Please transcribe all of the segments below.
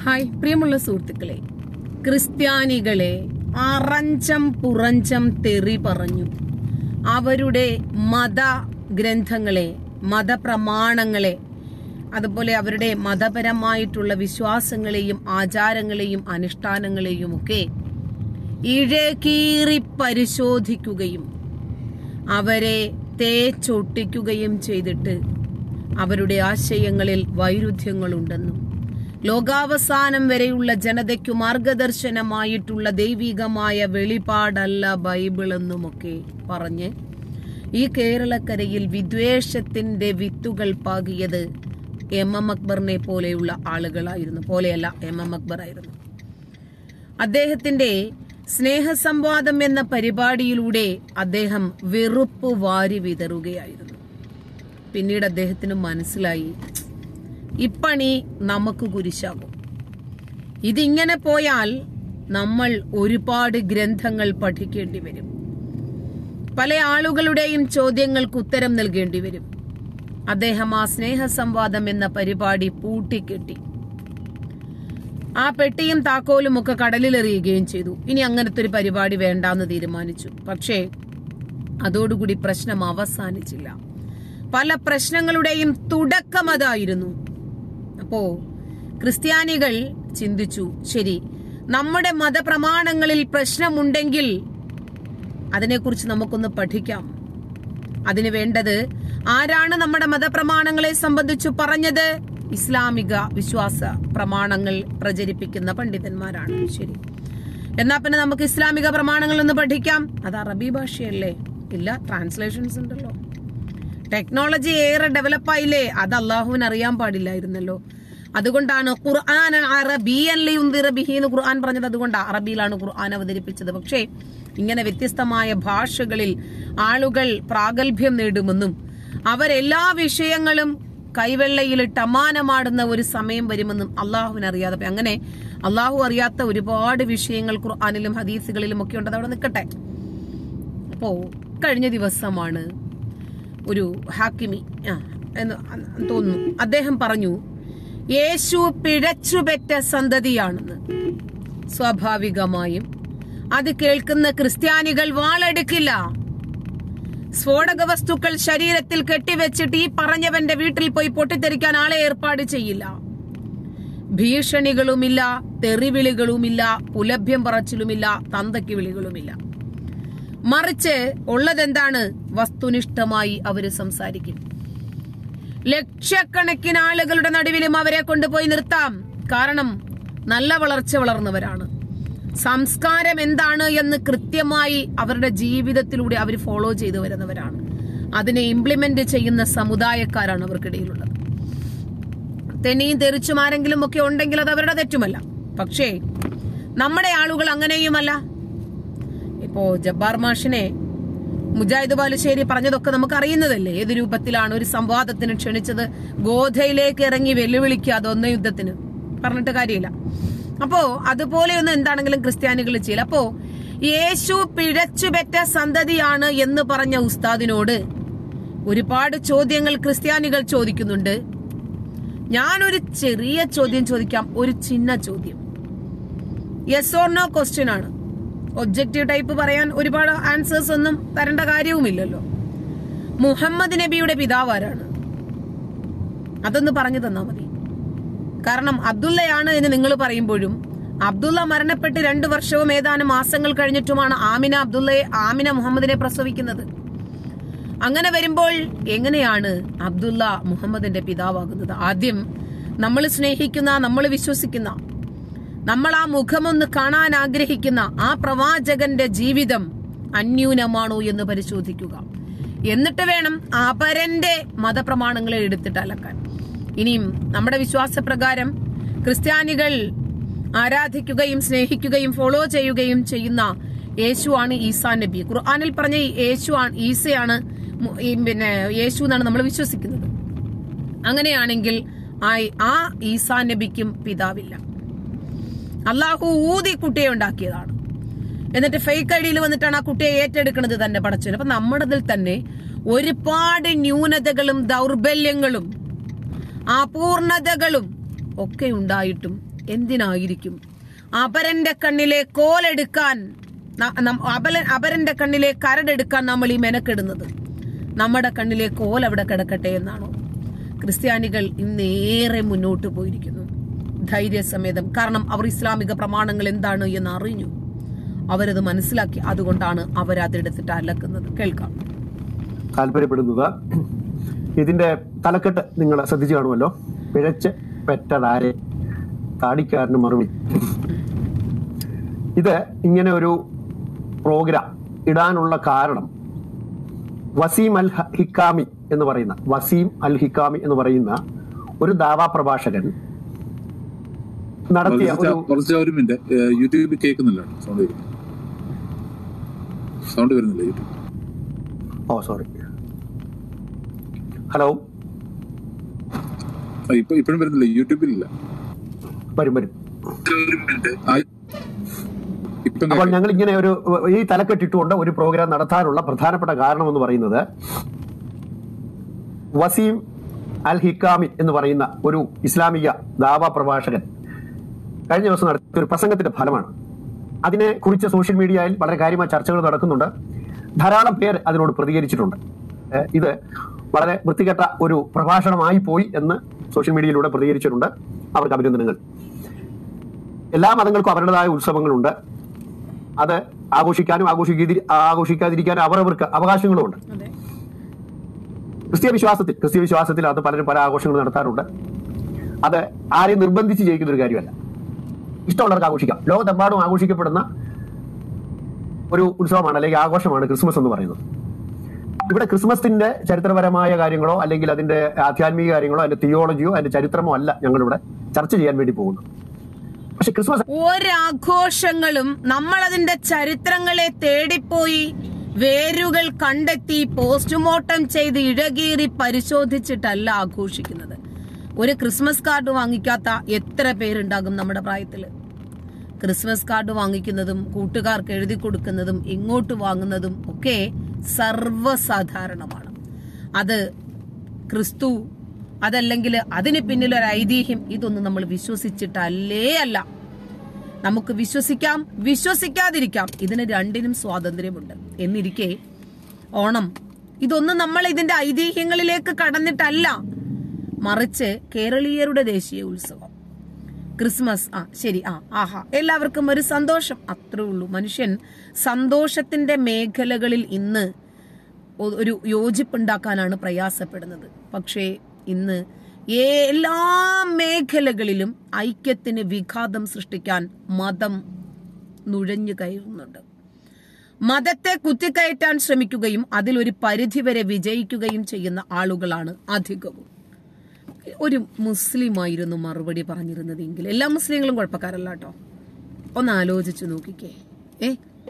Hi പ്രിയമുള്ള സുഹൃത്തുക്കളെ ക്രിസ്ത്യാനികളെ അറഞ്ചം പുറഞ്ചം തെറി പറഞ്ഞു അവരുടെ മത ഗ്രന്ഥങ്ങളെ മതപ്രമാണങ്ങളെ അതുപോലെ അവരുടെ മതപരമായിട്ടുള്ള വിശ്വാസങ്ങളെയും ആചാരങ്ങളെയും അനുഷ്ഠാനങ്ങളെയും ഒക്കെ ഇഴകീറി പരിശോധിക്കുകയും അവരെ തേച്ചൊട്ടിക്കുകയും ചെയ്തിട്ട് അവരുടെ ആശയങ്ങളിൽ വൈരുദ്ധ്യങ്ങളുണ്ടെന്നും ലോകാവസാനം വരെയുള്ള ജനതയ്ക്കു മാർഗദർശനമായിട്ടുള്ള ദൈവികമായ വെളിപാടല്ല ബൈബിൾ എന്നുമൊക്കെ പറഞ്ഞ് ഈ കേരളക്കരയിൽ വിദ്വേഷത്തിന്റെ വിത്തുകൾ പാകിയത് എം എം അക്ബറിനെ പോലെയുള്ള ആളുകളായിരുന്നു പോലെയല്ല എം എം അക്ബർ ആയിരുന്നു അദ്ദേഹത്തിന്റെ സ്നേഹസംവാദം എന്ന പരിപാടിയിലൂടെ അദ്ദേഹം വെറുപ്പ് വാരി വിതറുകയായിരുന്നു പിന്നീട് അദ്ദേഹത്തിന് മനസ്സിലായി ഇപ്പണി നമുക്ക് കുരിശാകും ഇതിങ്ങനെ പോയാൽ നമ്മൾ ഒരുപാട് ഗ്രന്ഥങ്ങൾ പഠിക്കേണ്ടി വരും പല ആളുകളുടെയും ചോദ്യങ്ങൾക്ക് ഉത്തരം നൽകേണ്ടി വരും അദ്ദേഹം ആ സ്നേഹസംവാദം എന്ന പരിപാടി പൂട്ടിക്കെട്ടി ആ പെട്ടിയും താക്കോലും ഒക്കെ കടലിലെറിയുകയും ചെയ്തു ഇനി അങ്ങനത്തെ ഒരു പരിപാടി വേണ്ടാന്ന് തീരുമാനിച്ചു പക്ഷേ അതോടുകൂടി പ്രശ്നം അവസാനിച്ചില്ല പല പ്രശ്നങ്ങളുടെയും തുടക്കം അതായിരുന്നു അപ്പോ ക്രിസ്ത്യാനികൾ ചിന്തിച്ചു ശരി നമ്മുടെ മതപ്രമാണങ്ങളിൽ പ്രശ്നമുണ്ടെങ്കിൽ അതിനെക്കുറിച്ച് നമുക്കൊന്ന് പഠിക്കാം അതിന് വേണ്ടത് ആരാണ് നമ്മുടെ മതപ്രമാണങ്ങളെ സംബന്ധിച്ചു പറഞ്ഞത് ഇസ്ലാമിക വിശ്വാസ പ്രമാണങ്ങൾ പ്രചരിപ്പിക്കുന്ന പണ്ഡിതന്മാരാണ് ശരി എന്നാ പിന്നെ നമുക്ക് ഇസ്ലാമിക പ്രമാണങ്ങൾ ഒന്ന് പഠിക്കാം അത് അറബി ഭാഷയല്ലേ ഇല്ല ട്രാൻസ്ലേഷൻസ് ഉണ്ടല്ലോ ടെക്നോളജി ഏറെ ഡെവലപ്പായില്ലേ അത് അള്ളാഹുവിന് അറിയാൻ പാടില്ലായിരുന്നല്ലോ അതുകൊണ്ടാണ് ഖുർആൻ അറബിയൻ ബിഹി എന്ന് ഖുർആൻ പറഞ്ഞത് അതുകൊണ്ട് അറബിയിലാണ് ഖുർആൻ അവതരിപ്പിച്ചത് പക്ഷേ ഇങ്ങനെ വ്യത്യസ്തമായ ഭാഷകളിൽ ആളുകൾ പ്രാഗൽഭ്യം നേടുമെന്നും അവരെല്ലാ വിഷയങ്ങളും കൈവെള്ളയിലിട്ട് അമാനമാടുന്ന ഒരു സമയം വരുമെന്നും അള്ളാഹുവിന് അറിയാതെ അങ്ങനെ അള്ളാഹു അറിയാത്ത ഒരുപാട് വിഷയങ്ങൾ ഖുർആാനിലും ഹദീസുകളിലും ഒക്കെ ഉണ്ട് അതവിടെ നിൽക്കട്ടെ അപ്പോ കഴിഞ്ഞ ദിവസമാണ് ഒരു ഹാക്കിമി ആ, എന്ന് തോന്നുന്നു അദ്ദേഹം പറഞ്ഞു യേശു പിഴച്ചുപെറ്റ സന്തതിയാണെന്ന് സ്വാഭാവികമായും അത് കേൾക്കുന്ന ക്രിസ്ത്യാനികൾ വാളെടുക്കില്ല സ്ഫോടക വസ്തുക്കൾ ശരീരത്തിൽ കെട്ടിവെച്ചിട്ട് ഈ പറഞ്ഞവന്റെ വീട്ടിൽ പോയി പൊട്ടിത്തെറിക്കാൻ ആളെ ഏർപ്പാട് ചെയ്യില്ല ഭീഷണികളുമില്ല തെറിവിളികളുമില്ല പുലഭ്യം പറച്ചിലുമില്ല തന്തയ്ക്ക് വിളികളുമില്ല മറിച്ച് ഉള്ളതെന്താണ് വസ്തുനിഷ്ഠമായി അവര് സംസാരിക്കും ലക്ഷക്കണക്കിന് ആളുകളുടെ നടുവിലും അവരെ കൊണ്ടുപോയി നിർത്താം കാരണം നല്ല വളർച്ച വളർന്നവരാണ് സംസ്കാരം എന്താണ് എന്ന് കൃത്യമായി അവരുടെ ജീവിതത്തിലൂടെ അവർ ഫോളോ ചെയ്തു വരുന്നവരാണ് അതിനെ ഇംപ്ലിമെന്റ് ചെയ്യുന്ന സമുദായക്കാരാണ് അവർക്കിടയിലുള്ളത് തെന്നിയും തെറിച്ചും ആരെങ്കിലും ഒക്കെ ഉണ്ടെങ്കിൽ അത് അവരുടെ തെറ്റുമല്ല പക്ഷേ നമ്മുടെ ആളുകൾ അങ്ങനെയുമല്ല ഇപ്പോ ജബ്ബാർ മാഷിനെ മുജാഹിദ് ബാലുശ്ശേരി പറഞ്ഞതൊക്കെ നമുക്ക് അറിയുന്നതല്ലേ ഏത് രൂപത്തിലാണ് ഒരു സംവാദത്തിന് ക്ഷണിച്ചത് ഗോധയിലേക്ക് ഇറങ്ങി വെല്ലുവിളിക്കുക അതൊന്ന യുദ്ധത്തിന് പറഞ്ഞിട്ട് കാര്യമില്ല അപ്പോ അതുപോലെയൊന്നും എന്താണെങ്കിലും ക്രിസ്ത്യാനികൾ ചെയ്യില്ല അപ്പോ യേശു പിഴച്ചുപെറ്റ സന്തതിയാണ് എന്ന് പറഞ്ഞ ഉസ്താദിനോട് ഒരുപാട് ചോദ്യങ്ങൾ ക്രിസ്ത്യാനികൾ ചോദിക്കുന്നുണ്ട് ഞാനൊരു ചെറിയ ചോദ്യം ചോദിക്കാം ഒരു ചിന്ന ചോദ്യം യെസ് ഓർ നോ ക്വസ്റ്റ്യൻ ആണ് ഒബ്ജക്റ്റീവ് ടൈപ്പ് പറയാൻ ഒരുപാട് ആൻസേഴ്സ് ഒന്നും തരേണ്ട കാര്യവുമില്ലല്ലോ മുഹമ്മദ് നബിയുടെ പിതാവ് ആരാണ് അതൊന്ന് പറഞ്ഞു തന്നാ മതി കാരണം അബ്ദുള്ളയാണ് എന്ന് നിങ്ങൾ പറയുമ്പോഴും അബ്ദുള്ള മരണപ്പെട്ട് രണ്ടു വർഷവും ഏതാനും മാസങ്ങൾ കഴിഞ്ഞിട്ടുമാണ് ആമിന അബ്ദുള്ളയെ ആമിന മുഹമ്മദിനെ പ്രസവിക്കുന്നത് അങ്ങനെ വരുമ്പോൾ എങ്ങനെയാണ് അബ്ദുള്ള മുഹമ്മദിന്റെ പിതാവാകുന്നത് ആദ്യം നമ്മൾ സ്നേഹിക്കുന്ന നമ്മൾ വിശ്വസിക്കുന്ന നമ്മൾ ആ മുഖമൊന്ന് കാണാൻ ആഗ്രഹിക്കുന്ന ആ പ്രവാചകന്റെ ജീവിതം അന്യൂനമാണോ എന്ന് പരിശോധിക്കുക എന്നിട്ട് വേണം അപരന്റെ മതപ്രമാണങ്ങളെ എടുത്തിട്ട് അലക്കാൻ ഇനിയും നമ്മുടെ വിശ്വാസപ്രകാരം ക്രിസ്ത്യാനികൾ ആരാധിക്കുകയും സ്നേഹിക്കുകയും ഫോളോ ചെയ്യുകയും ചെയ്യുന്ന യേശുവാണ് ഈസാ നബി ഖുർആാനിൽ പറഞ്ഞ ഈ യേശു ആണ് ഈസയാണ് മു- ഈ പിന്നെ യേശു എന്നാണ് നമ്മൾ വിശ്വസിക്കുന്നത് അങ്ങനെയാണെങ്കിൽ ആ- ആ ഈസാ നബിക്കും പിതാവില്ല അള്ളാഹു ഊതി കുട്ടിയെ ഉണ്ടാക്കിയതാണ് എന്നിട്ട് ഫേക്ക് ഐഡിയിൽ വന്നിട്ടാണ് ആ കുട്ടിയെ ഏറ്റെടുക്കുന്നത് തന്നെ പടച്ചവൻ അപ്പൊ നമ്മുടെതിൽ തന്നെ ഒരുപാട് ന്യൂനതകളും ദൗർബല്യങ്ങളും അപൂർണതകളും ഒക്കെ ഉണ്ടായിട്ടും എന്തിനായിരിക്കും അപരന്റെ കണ്ണിലെ കോലെടുക്കാൻ ന- നം- അപല- അപരന്റെ കണ്ണിലെ കരടെടുക്കാൻ നമ്മൾ ഈ മെനക്കെടുന്നത് നമ്മുടെ കണ്ണിലെ കോൽ അവിടെ കിടക്കട്ടെ എന്നാണോ ക്രിസ്ത്യാനികൾ ഇന്നേറെ മുന്നോട്ട് പോയിരിക്കുന്നു ധൈര്യസമേതം കാരണം അവർ ഇസ്ലാമിക പ്രമാണങ്ങൾ എന്താണ് എന്ന് അറിഞ്ഞു അവരത് മനസ്സിലാക്കി അതുകൊണ്ടാണ് അവരതെടുത്തിട്ട് അലക്കുന്നത് കേൾക്കാം താല്പര്യപ്പെടുന്നത് ഇതിന്റെ തലക്കെട്ട് നിങ്ങൾ ശ്രദ്ധിച്ചു കാണുമല്ലോ പിഴച്ച് പെറ്റതാരെ താടിക്കാരന് മറുപടി ഇത് ഇങ്ങനെ ഒരു പ്രോഗ്രാം ഇടാനുള്ള കാരണം വസീം അൽ ഹ- ഹിക്കാമി എന്ന് പറയുന്ന വസീം അൽ ഹിക്കാമി എന്ന് പറയുന്ന ഒരു ദാവാ പ്രഭാഷകൻ നടത്തിയ കുറച്ച് ഒരു കുറച്ച് ഒരു മിനിറ്റ് യൂട്യൂബിൽ കേൾക്കുന്നില്ല സൗണ്ട് വരുന്നു സൗണ്ട് വരുന്നില്ല യൂട്യൂബ് ഓ സോറി ഹലോ ആ, ഇപ്പൊ ഇപ്പോഴും വരുന്നില്ല യൂട്യൂബിലില്ല വരും വരും ഒരു മിനിറ്റ് ഇപ്പം അപ്പോൾ കേൾക്കാം. ഞങ്ങൾ ഇങ്ങനെ ഒരു ഈ തലക്കെട്ടിട്ടുകൊണ്ട് ഒരു പ്രോഗ്രാം നടത്താനുള്ള പ്രധാനപ്പെട്ട കാരണം എന്ന് പറയുന്നത് വസീം അൽ ഹിക്കാമി എന്ന് പറയുന്ന ഒരു ഇസ്ലാമിക ദാവ പ്രഭാഷകൻ കഴിഞ്ഞ ദിവസം നടത്തിയ ഒരു പ്രസംഗത്തിന്റെ ഫലമാണ് അതിനെ കുറിച്ച് സോഷ്യൽ മീഡിയയിൽ വളരെ കാര്യമായ ചർച്ചകൾ നടക്കുന്നുണ്ട് ധാരാളം പേർ അതിനോട് പ്രതികരിച്ചിട്ടുണ്ട് ഏഹ് ഇത് വളരെ വൃത്തികെട്ട ഒരു പ്രഭാഷണമായി പോയി എന്ന് സോഷ്യൽ മീഡിയയിലൂടെ പ്രതികരിച്ചിട്ടുണ്ട് അവർക്ക് അഭിനന്ദനങ്ങൾ എല്ലാ മതങ്ങൾക്കും അവരുടേതായ ഉത്സവങ്ങളുണ്ട് അത് ആഘോഷിക്കാനും ആഘോഷിക്കാതി ആഘോഷിക്കാതിരിക്കാനും അവരവർക്ക് അവകാശങ്ങളുമുണ്ട് അതെ ക്രിസ്തീയ വിശ്വാസത്തിൽ ക്രിസ്തീയ വിശ്വാസത്തിൽ അത് പലരും പല ആഘോഷങ്ങൾ നടത്താറുണ്ട് അത് ആരെയും നിർബന്ധിച്ച് ചെയ്യിക്കുന്ന ഒരു കാര്യമല്ല ഇഷ്ടമുള്ളവർക്ക് ആഘോഷിക്കാം ലോകത്തെമ്പാടും ആഘോഷിക്കപ്പെടുന്ന ഒരു ഉത്സവമാണ് അല്ലെങ്കിൽ ആഘോഷമാണ് ക്രിസ്മസ് എന്ന് പറയുന്നത് ഇവിടെ ക്രിസ്മസിന്റെ ചരിത്രപരമായ കാര്യങ്ങളോ അല്ലെങ്കിൽ അതിന്റെ ആധ്യാത്മിക കാര്യങ്ങളോ അതിന്റെ തിയോളജിയോ അതിന്റെ ചരിത്രമോ അല്ല ഞങ്ങളിവിടെ ചർച്ച ചെയ്യാൻ വേണ്ടി പോകുന്നത് പക്ഷെ ക്രിസ്മസ് ഒരാഘോഷങ്ങളും നമ്മൾ അതിന്റെ ചരിത്രങ്ങളെ തേടിപ്പോയി വേരുകൾ കണ്ടെത്തി പോസ്റ്റ്മോർട്ടം ചെയ്ത് ഇഴകീറി പരിശോധിച്ചിട്ടല്ല ആഘോഷിക്കുന്നത് ഒരു ക്രിസ്മസ് കാർഡ് വാങ്ങിക്കാത്ത എത്ര പേരുണ്ടാകും നമ്മുടെ പ്രായത്തില് ക്രിസ്മസ് കാർഡ് വാങ്ങിക്കുന്നതും കൂട്ടുകാർക്ക് എഴുതി കൊടുക്കുന്നതും ഇങ്ങോട്ട് വാങ്ങുന്നതും ഒക്കെ സർവ്വസാധാരണമാണ് അത് ക്രിസ്തു അതല്ലെങ്കിൽ അതിന് പിന്നിൽ ഒരു ഐതിഹ്യം ഇതൊന്നും നമ്മൾ വിശ്വസിച്ചിട്ടല്ലേ അല്ല നമുക്ക് വിശ്വസിക്കാം വിശ്വസിക്കാതിരിക്കാം ഇതിന് രണ്ടിനും സ്വാതന്ത്ര്യമുണ്ട് എന്നിരിക്കെ ഓണം ഇതൊന്നും നമ്മൾ ഇതിന്റെ ഐതിഹ്യങ്ങളിലേക്ക് കടന്നിട്ടല്ല മറിച്ച് കേരളീയരുടെ ദേശീയ ഉത്സവം ക്രിസ്മസ് ആ ശരി ആ ആഹാ എല്ലാവർക്കും ഒരു സന്തോഷം അത്രേ ഉള്ളൂ മനുഷ്യൻ സന്തോഷത്തിന്റെ മേഖലകളിൽ ഇന്ന് ഒ- ഒരു യോജിപ്പുണ്ടാക്കാനാണ് പ്രയാസപ്പെടുന്നത് പക്ഷേ ഇന്ന് എല്ലാ മേഖലകളിലും ഐക്യത്തിന് വിഘാതം സൃഷ്ടിക്കാൻ മതം നുഴഞ്ഞു കയറുന്നുണ്ട് മതത്തെ കുത്തിക്കയറ്റാൻ ശ്രമിക്കുകയും അതിലൊരു പരിധിവരെ വിജയിക്കുകയും ചെയ്യുന്ന ആളുകളാണ് അധികവും ഒരു മുസ്ലിമായിരുന്നു മറുപടി പറഞ്ഞിരുന്നതെങ്കിൽ എല്ലാ മുസ്ലിങ്ങളും കുഴപ്പക്കാരല്ല കേട്ടോ ഒന്ന് ആലോചിച്ചു നോക്കിക്കേ ഏ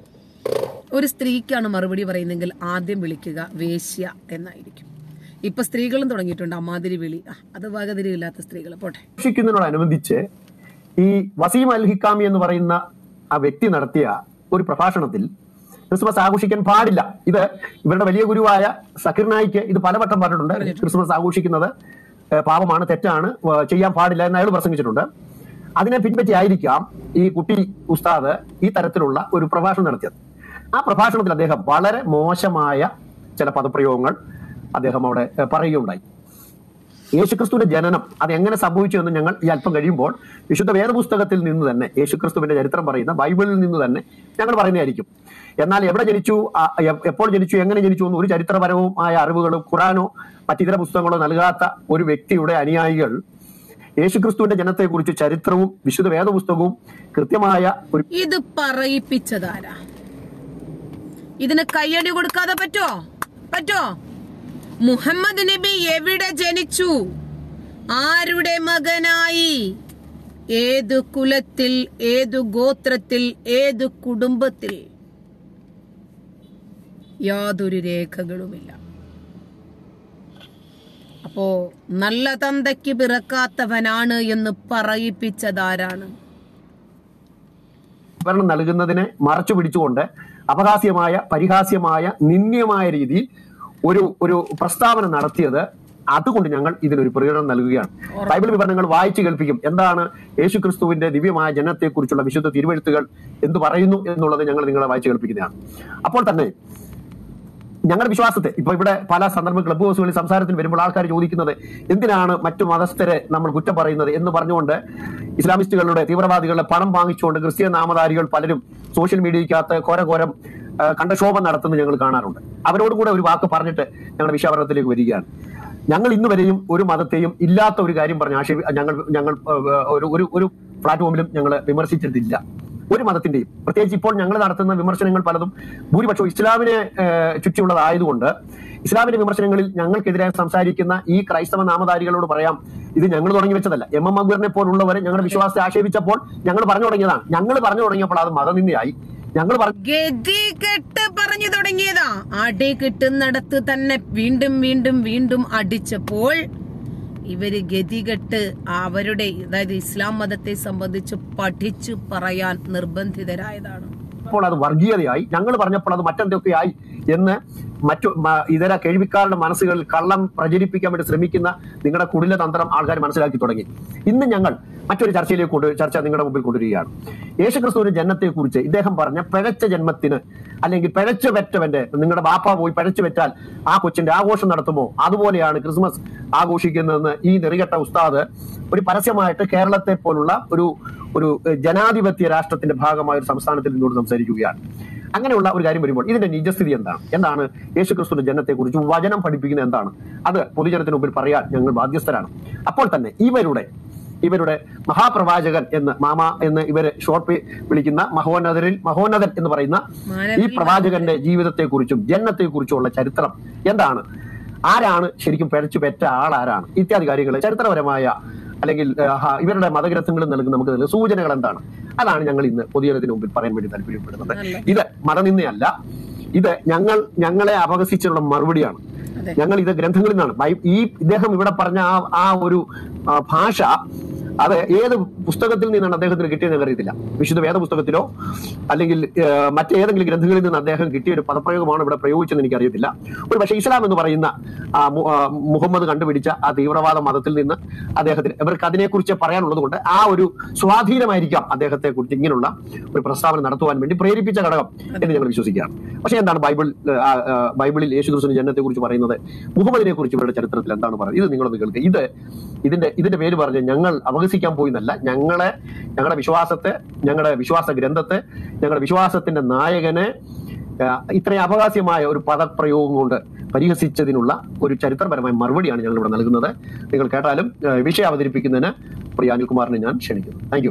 ഒരു സ്ത്രീക്കാണ് മറുപടി പറയുന്നെങ്കിൽ ആദ്യം വിളിക്കുക വേശ്യ എന്നായിരിക്കും ഇപ്പൊ സ്ത്രീകളും തുടങ്ങിയിട്ടുണ്ട് അമ്മാതിരി വിളി ആ, അത് വകതിരിയില്ലാത്ത സ്ത്രീകൾ പോട്ടെ ആഘോഷിക്കുന്നതിനോടനുബന്ധിച്ച് ഈ വസീം അൽ ഹിക്കാമി എന്ന് പറയുന്ന ആ വ്യക്തി നടത്തിയ ഒരു പ്രഭാഷണത്തിൽ ക്രിസ്മസ് ആഘോഷിക്കാൻ പാടില്ല ഇത് ഇവരുടെ വലിയ ഗുരുവായ സക്കിർ നായിക്ക് ഇത് പലവട്ടം പറഞ്ഞിട്ടുണ്ട് ക്രിസ്മസ് ആഘോഷിക്കുന്നത് ഏഹ്, പാപമാണ് തെറ്റാണ് ഏഹ്, ചെയ്യാൻ പാടില്ല എന്ന് അയാൾ പ്രസംഗിച്ചിട്ടുണ്ട് അതിനെ പിൻപറ്റിയായിരിക്കാം ഈ കുട്ടി ഉസ്താദ് ഈ തരത്തിലുള്ള ഒരു പ്രഭാഷണം നടത്തിയത് ആ പ്രഭാഷണത്തിൽ അദ്ദേഹം വളരെ മോശമായ ചില പദപ്രയോഗങ്ങൾ അദ്ദേഹം അവിടെ ഏഹ്, പറയുകയുണ്ടായി യേശുക്രിസ്തുവിന്റെ ജനനം അത് എങ്ങനെ സംഭവിച്ചു എന്ന് ഞങ്ങൾ ഈ അല്പം കഴിയുമ്പോൾ വിശുദ്ധ വേദപുസ്തകത്തിൽ നിന്ന് തന്നെ യേശുക്രിസ്തുവിന്റെ ചരിത്രം പറയുന്ന ബൈബിളിൽ നിന്ന് തന്നെ ഞങ്ങൾ പറയുന്നതായിരിക്കും എന്നാൽ എവിടെ ജനിച്ചു ആ, എ- എപ്പോൾ ജനിച്ചു എങ്ങനെ ജനിച്ചു എന്ന് ഒരു ചരിത്രപരവുമായ അറിവുകളും ഖുറാനോ മറ്റിതര പുസ്തകങ്ങളോ നൽകാത്ത ഒരു വ്യക്തിയുടെ അനുയായികൾ യേശുക്രിസ്തുവിന്റെ ജനത്തെക്കുറിച്ച് ചരിത്രവും വിശുദ്ധ വേദപുസ്തകവും കൃത്യമായ ഒരു ഇത് പറയിപ്പിച്ചതാരാ ഇതിന് കയ്യടി കൊടുക്കാതെ പറ്റോ പറ്റോ മുഹമ്മദ് നബി എവിടെ ജനിച്ചു ആരുടെ മകനായി ഏതു കുലത്തിൽ ഏതു ഗോത്രത്തിൽ ഏതു കുടുംബത്തിൽ യാതൊരു രേഖകളുമില്ല അപ്പോ നല്ല തന്തയ്ക്ക് പിറക്കാത്തവനാണ് എന്ന് പറയിപ്പിച്ചതാരാണ് വിവരണം നൽകുന്നതിനെ മറച്ചു പിടിച്ചുകൊണ്ട് അപഹാസ്യമായ പരിഹാസ്യമായ നിന്ദ്യമായ രീതിയിൽ ഒരു ഒരു പ്രസ്താവന നടത്തിയത് അതുകൊണ്ട് ഞങ്ങൾ ഇതിനൊരു പ്രകടനം നൽകുകയാണ് ബൈബിൾ വിവരണങ്ങൾ വായിച്ചു കേൾപ്പിക്കും എന്താണ് യേശു ക്രിസ്തുവിന്റെ ദിവ്യമായ ജനനത്തെക്കുറിച്ചുള്ള വിശുദ്ധ തിരുവെഴുത്തുകൾ എന്ത് പറയുന്നു എന്നുള്ളത് ഞങ്ങൾ നിങ്ങളെ വായിച്ചു കേൾപ്പിക്കുന്നതാണ് അപ്പോൾ തന്നെ ഞങ്ങളുടെ വിശ്വാസത്തെ ഇപ്പൊ ഇവിടെ പല സന്ദർഭ ക്ലബ് ഹൗസുകളിൽ സംസാരത്തിന് വരുമ്പോൾ ആൾക്കാർ ചോദിക്കുന്നത് എന്തിനാണ് മറ്റു മതസ്ഥരെ നമ്മൾ കുറ്റം പറയുന്നത് എന്ന് പറഞ്ഞുകൊണ്ട് ഇസ്ലാമിസ്റ്റുകളുടെ തീവ്രവാദികളുടെ പണം വാങ്ങിച്ചുകൊണ്ട് ക്രിസ്ത്യൻ നാമധാരികൾ പലരും സോഷ്യൽ മീഡിയക്കകത്ത് ഘോരഘോരം ആ, കണ്ടക്ഷോഭം നടത്തുന്നത് ഞങ്ങൾ കാണാറുണ്ട് അവരോട് കൂടെ ഒരു വാക്ക് പറഞ്ഞിട്ട് ഞങ്ങളുടെ വിഷാവരണത്തിലേക്ക് വരികയാണ് ഞങ്ങൾ ഇന്ന് വരെയും ഒരു മതത്തെയും ഇല്ലാത്ത ഒരു കാര്യം പറഞ്ഞ് ആക്ഷേപി ഞങ്ങൾ ഞങ്ങൾ ആ, ഒരു ഒരു ഒരു പ്ലാറ്റ്ഫോമിലും ഞങ്ങൾ വിമർശിച്ചിട്ടില്ല ഒരു മതത്തിന്റെയും പ്രത്യേകിച്ച് ഇപ്പോൾ ഞങ്ങൾ നടത്തുന്ന വിമർശനങ്ങൾ പലതും ഭൂരിപക്ഷവും ഇസ്ലാമിനെ ഏഹ്, ചുറ്റിയുള്ളതായതുകൊണ്ട് ഇസ്ലാമിന്റെ വിമർശനങ്ങളിൽ ഞങ്ങൾക്കെതിരെ സംസാരിക്കുന്ന ഈ ക്രൈസ്തവ നാമധാരികളോട് പറയാം ഇത് ഞങ്ങൾ തുടങ്ങി വെച്ചതല്ല എം എം അക്ബറിനെ പോലുള്ളവരെ ഞങ്ങളുടെ വിശ്വാസത്തെ ആക്ഷേപിച്ചപ്പോൾ ഞങ്ങൾ പറഞ്ഞു തുടങ്ങിയതാണ് ഞങ്ങൾ പറഞ്ഞു തുടങ്ങിയപ്പോൾ അത് മതനിന്ദയായി ഞങ്ങൾ പറഞ്ഞു ഗതി കെട്ട് പറഞ്ഞു തുടങ്ങിയതാ അടി കിട്ടുന്നിടത്ത് തന്നെ വീണ്ടും വീണ്ടും വീണ്ടും അടിച്ചപ്പോൾ ഇവര് ഗതികെട്ട് അവരുടെ അതായത് ഇസ്ലാം മതത്തെ സംബന്ധിച്ച് പഠിച്ചു പറയാൻ നിർബന്ധിതരായതാണ് അപ്പോൾ അത് വർഗീയതയായി ഞങ്ങൾ പറഞ്ഞപ്പോൾ അത് മറ്റെന്തൊക്കെയായി എന്ന് മറ്റു മ- ഇതര കേൾവിക്കാരുടെ മനസ്സുകളിൽ കള്ളം പ്രചരിപ്പിക്കാൻ വേണ്ടി ശ്രമിക്കുന്ന നിങ്ങളുടെ കുടില തന്ത്രം ആൾക്കാർ മനസ്സിലാക്കി തുടങ്ങി ഇന്ന് ഞങ്ങൾ മറ്റൊരു ചർച്ചയിലേക്ക് കൊണ്ട് ചർച്ച നിങ്ങളുടെ മുമ്പിൽ കൊണ്ടുവരികയാണ് യേശുക്രിസ്തുവിന്റെ ജന്മത്തെക്കുറിച്ച് ഇദ്ദേഹം പറഞ്ഞ പിഴച്ച ജന്മത്തിന് അല്ലെങ്കിൽ പിഴച്ചു പെറ്റവന്റെ നിങ്ങളുടെ ബാപ്പ പോയി പിഴച്ചു വെച്ചാൽ ആ കൊച്ചിന്റെ ആഘോഷം നടത്തുമോ അതുപോലെയാണ് ക്രിസ്മസ് ആഘോഷിക്കുന്നതെന്ന് ഈ നെറികെട്ട ഉസ്താദ് ഒരു പരസ്യമായിട്ട് കേരളത്തെ പോലുള്ള ഒരു ഒരു എഹ്, ജനാധിപത്യ രാഷ്ട്രത്തിന്റെ ഭാഗമായ ഒരു സംസ്ഥാനത്തിൽ നിന്നോട് സംസാരിക്കുകയാണ് അങ്ങനെയുള്ള ഒരു കാര്യം വരുമ്പോൾ ഇതിന്റെ നിജസ്ഥിതി എന്താണ് എന്താണ് യേശുക്രിസ്തുവിന്റെ ജനത്തെക്കുറിച്ച് വചനം പഠിപ്പിക്കുന്നത് എന്താണ് അത് പൊതുജനത്തിന് മുമ്പിൽ പറയാൻ ഞങ്ങൾ ബാധ്യസ്ഥരാണ് അപ്പോൾ തന്നെ ഇവരുടെ ഇവരുടെ മഹാപ്രവാചകൻ എന്ന് മാമ എന്ന് ഇവര് ഷോർട്ട് വിളിക്കുന്ന മഹോന്നതരിൽ മഹോന്നതൻ എന്ന് പറയുന്ന ഈ പ്രവാചകന്റെ ജീവിതത്തെക്കുറിച്ചും ജന്മത്തെക്കുറിച്ചുമുള്ള ചരിത്രം എന്താണ് ആരാണ് ശരിക്കും പിഴച്ചു പെറ്റ ആളാരാണ് ഇത്യാദി കാര്യങ്ങൾ ചരിത്രപരമായ അല്ലെങ്കിൽ ആ, ഹ- ഇവരുടെ മതഗ്രന്ഥങ്ങളിൽ നൽകുന്ന നമുക്ക് നൽകുന്ന സൂചനകൾ എന്താണ് അതാണ് ഞങ്ങൾ ഇന്ന് പൊതുജനത്തിന് മുമ്പിൽ പറയാൻ വേണ്ടി താല്പര്യപ്പെടുന്നത് ഇത് മതനിന്ദയല്ല ഇത് ഞങ്ങൾ ഞങ്ങളെ അപകസിച്ചുള്ള മറുപടിയാണ് അതെ. ഞങ്ങൾ ഇത് ഗ്രന്ഥങ്ങളിൽ നിന്നാണ് ബൈ- ഈ ഇദ്ദേഹം ഇവിടെ പറഞ്ഞ ആ ആ ഒരു ആ, ഭാഷ അത് ഏത് പുസ്തകത്തിൽ നിന്നാണ് അദ്ദേഹത്തിന് കിട്ടിയത് ഞങ്ങൾ അറിയത്തില്ല വിശുദ്ധ വേദ പുസ്തകത്തിലോ അല്ലെങ്കിൽ ആ, മറ്റേതെങ്കിലും ഗ്രന്ഥങ്ങളിൽ നിന്ന് അദ്ദേഹം കിട്ടിയ ഒരു പദപ്രയോഗമാണ് ഇവിടെ പ്രയോഗിച്ചെന്ന് എനിക്കറിയത്തില്ല ഒരു പക്ഷേ ഇസ്ലാം എന്ന് പറയുന്ന ആ, മു- ആ, മുഹമ്മദ് കണ്ടുപിടിച്ച ആ തീവ്രവാദ മതത്തിൽ നിന്ന് അദ്ദേഹത്തിന് ഇവർക്ക് അതിനെക്കുറിച്ച് പറയാനുള്ളത് കൊണ്ട് ആ ഒരു സ്വാധീനമായിരിക്കാം അദ്ദേഹത്തെ കുറിച്ച് ഇങ്ങനെയുള്ള ഒരു പ്രസ്താവന നടത്തുവാൻ വേണ്ടി പ്രേരിപ്പിച്ച ഘടകം എന്ന് ഞങ്ങൾ വിശ്വസിക്കുകയാണ് പക്ഷേ എന്താണ് ബൈബിൾ ആ, ആ, ബൈബിളിൽ യേശുക്രിസ്തുവിന്റെ ജനനത്തെ കുറിച്ച് പറയുന്നത് മുഹമ്മദിനെ കുറിച്ച് ഇവരുടെ ചരിത്രത്തിൽ എന്താണ് പറയുന്നത് ഇത് നിങ്ങളൊന്ന് കേൾക്കുക ഇത് ഇതിന്റെ ഇതിന്റെ പേര് പറഞ്ഞ് ഞങ്ങൾ അപഹസിക്കാൻ പോയി എന്നല്ല ഞങ്ങളെ ഞങ്ങളുടെ വിശ്വാസത്തെ ഞങ്ങളുടെ വിശ്വാസ ഗ്രന്ഥത്തെ ഞങ്ങളുടെ വിശ്വാസത്തിന്റെ നായകനെ ആ, ഇത്രയും അപഹാസ്യമായ ഒരു പദപ്രയോഗം കൊണ്ട് പരിഹസിച്ചതിനുള്ള ഒരു ചരിത്രപരമായ മറുപടിയാണ് ഞങ്ങൾ ഇവിടെ നൽകുന്നത് നിങ്ങൾ കേട്ടാലും ആ, വിഷയം അവതരിപ്പിക്കുന്നതിന് പ്രിയ അനിൽകുമാറിനെ ഞാൻ ക്ഷണിക്കുന്നു താങ്ക് യു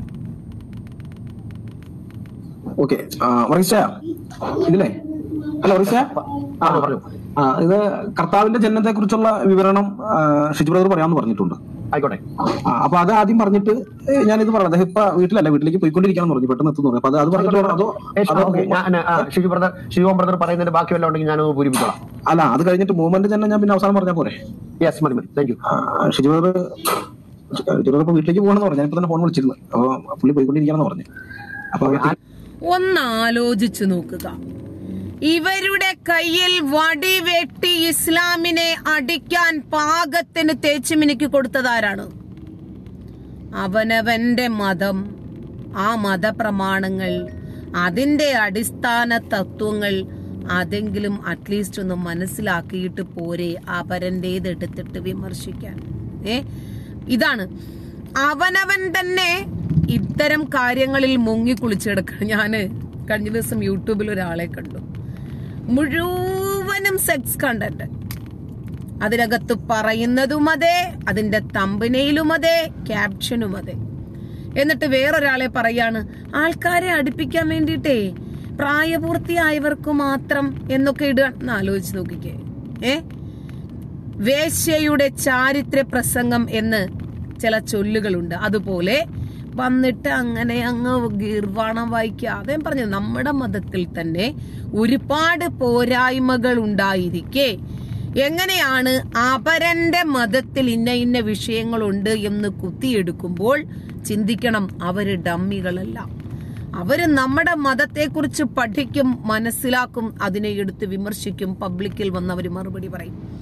ഓക്കെ വർഗീസ ഇതില്ലേ ഹലോ വർഗീസ ആ പറഞ്ഞു ആ ഇത് കർത്താവിന്റെ ജനനത്തെ കുറിച്ചുള്ള വിവരണം ആ, ഷിജു ബ്രദർ പറയാമെന്ന് പറഞ്ഞിട്ടുണ്ട് ആയിക്കോട്ടെ ആ, അപ്പൊ അത് ആദ്യം പറഞ്ഞിട്ട് ഞാൻ ഇത് പറഞ്ഞു അദ്ദേഹം ഇപ്പൊ വീട്ടിലല്ല വീട്ടിലേക്ക് പോയിക്കൊണ്ടിരിക്കാന്ന് പറഞ്ഞു പെട്ടെന്ന് എത്തുന്നു പറഞ്ഞു അപ്പൊ അത് അത് പറഞ്ഞിട്ട് വേണം അതോ ഏഷ്, അതോ ഓക്കേ. ഞാൻ ആ, ഷിജു ബ്രദർ ഷിജു ബ്രദർ പറയുന്നതിന്റെ ബാക്കി വല്ലതും ഉണ്ടെങ്കിൽ ഞാനൊന്ന് പൂരിപ്പിച്ചോളാം അല്ല അത് കഴിഞ്ഞിട്ട് മൂവ്മെന്റ് തന്നെ ഞാൻ പിന്നെ അവസാനം പറഞ്ഞാൽ പോരെ യെസ് മതി മതി താങ്ക് യു ആ, ഷിജു ബ്രദർ ഷിജു ബ്രദർ ഇപ്പൊ വീട്ടിലേക്ക് പോകണമെന്ന് പറഞ്ഞു ഞാൻ ഇപ്പൊ തന്നെ ഫോൺ വിളിച്ചിരുന്നു അപ്പൊ പുള്ളി പോയിക്കൊണ്ടിരിക്കാന്ന് പറഞ്ഞു അപ്പൊ വീട്ടിൽ- ഒന്ന് ആലോചിച്ചു നോക്കുക ഇവരുടെ കയ്യിൽ വടി വെട്ടി ഇസ്ലാമിനെ അടിക്കാൻ പാകത്തിന് തേച്ചുമിനിക്ക് കൊടുത്തതാരാണ് അവനവന്റെ മതം ആ മതപ്രമാണങ്ങൾ അതിന്റെ അടിസ്ഥാന തത്വങ്ങൾ അതെങ്കിലും അറ്റ്ലീസ്റ്റ് ഒന്ന് മനസ്സിലാക്കിയിട്ട് പോരെ അപരന്റേത് എടുത്തിട്ട് വിമർശിക്കാൻ ഏ ഇതാണ് അവനവൻ തന്നെ ഇത്തരം കാര്യങ്ങളിൽ മുങ്ങി കുളിച്ചെടുക്കണം ഞാന് കഴിഞ്ഞ ദിവസം യൂട്യൂബിൽ ഒരാളെ കണ്ടു മുഴുവനും സെക്സ് കണ്ടന്റ് അതിനകത്ത് പറയുന്നതും അതെ അതിന്റെ തമ്പനയിലും അതെ ക്യാപ്ഷനും അതെ എന്നിട്ട് വേറൊരാളെ പറയാണ് ആൾക്കാരെ അടുപ്പിക്കാൻ വേണ്ടിയിട്ടേ പ്രായപൂർത്തിയായവർക്ക് മാത്രം എന്നൊക്കെ ഇടുക എന്ന് ആലോചിച്ച് നോക്കിക്കേ ഏ വേശ്യയുടെ ചാരിത്ര പ്രസംഗം എന്ന് ചില ചൊല്ലുകളുണ്ട് അതുപോലെ വന്നിട്ട് അങ്ങനെ അങ്ങ് ഗീർവാണം വായിക്കുക അതേ പറഞ്ഞു നമ്മുടെ മതത്തിൽ തന്നെ ഒരുപാട് പോരായ്മകൾ ഉണ്ടായിരിക്കെ എങ്ങനെയാണ് അപരന്റെ മതത്തിൽ ഇന്ന ഇന്ന വിഷയങ്ങളുണ്ട് എന്ന് കുത്തിയെടുക്കുമ്പോൾ ചിന്തിക്കണം അവര് ഡമ്മികളല്ല അവര് നമ്മുടെ മതത്തെക്കുറിച്ച് പഠിക്കും മനസ്സിലാക്കും അതിനെ എടുത്ത് വിമർശിക്കും പബ്ലിക്കിൽ വന്ന് അവര് മറുപടി പറയും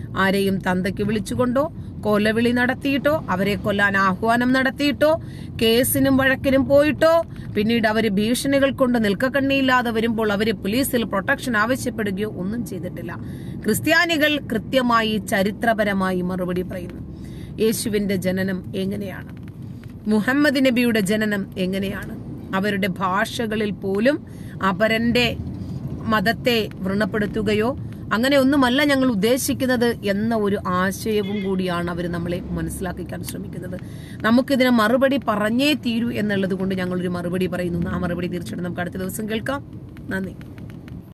ആരെയും തന്തയ്ക്ക് വിളിച്ചുകൊണ്ടോ കൊലവിളി നടത്തിയിട്ടോ അവരെ കൊല്ലാൻ ആഹ്വാനം നടത്തിയിട്ടോ കേസിനും വഴക്കിനും പോയിട്ടോ പിന്നീട് അവര് ഭീഷണികൾ കൊണ്ട് നിൽക്കക്കണ്ണിയില്ലാതെ വരുമ്പോൾ അവര് പോലീസിൽ പ്രൊട്ടക്ഷൻ ആവശ്യപ്പെടുകയോ ഒന്നും ചെയ്തിട്ടില്ല ക്രിസ്ത്യാനികൾ കൃത്യമായി ചരിത്രപരമായി മറുപടി പറയുന്നു യേശുവിന്റെ ജനനം എങ്ങനെയാണ് മുഹമ്മദ് നബിയുടെ ജനനം എങ്ങനെയാണ് അവരുടെ ഭാഷകളിൽ പോലും അപരന്റെ മതത്തെ വ്രണപ്പെടുത്തുകയോ അങ്ങനെ ഒന്നുമല്ല ഞങ്ങൾ ഉദ്ദേശിക്കുന്നത് എന്ന ഒരു ആശയവും കൂടിയാണ് അവർ നമ്മളെ മനസ്സിലാക്കിക്കാൻ ശ്രമിക്കുന്നത് നമുക്കിതിന് മറുപടി പറഞ്ഞേ തീരൂ എന്നുള്ളത് കൊണ്ട് ഞങ്ങളൊരു മറുപടി പറയുന്നു ആ മറുപടി തീർച്ചയായിട്ടും നമുക്ക് അടുത്ത ദിവസം കേൾക്കാം നന്ദി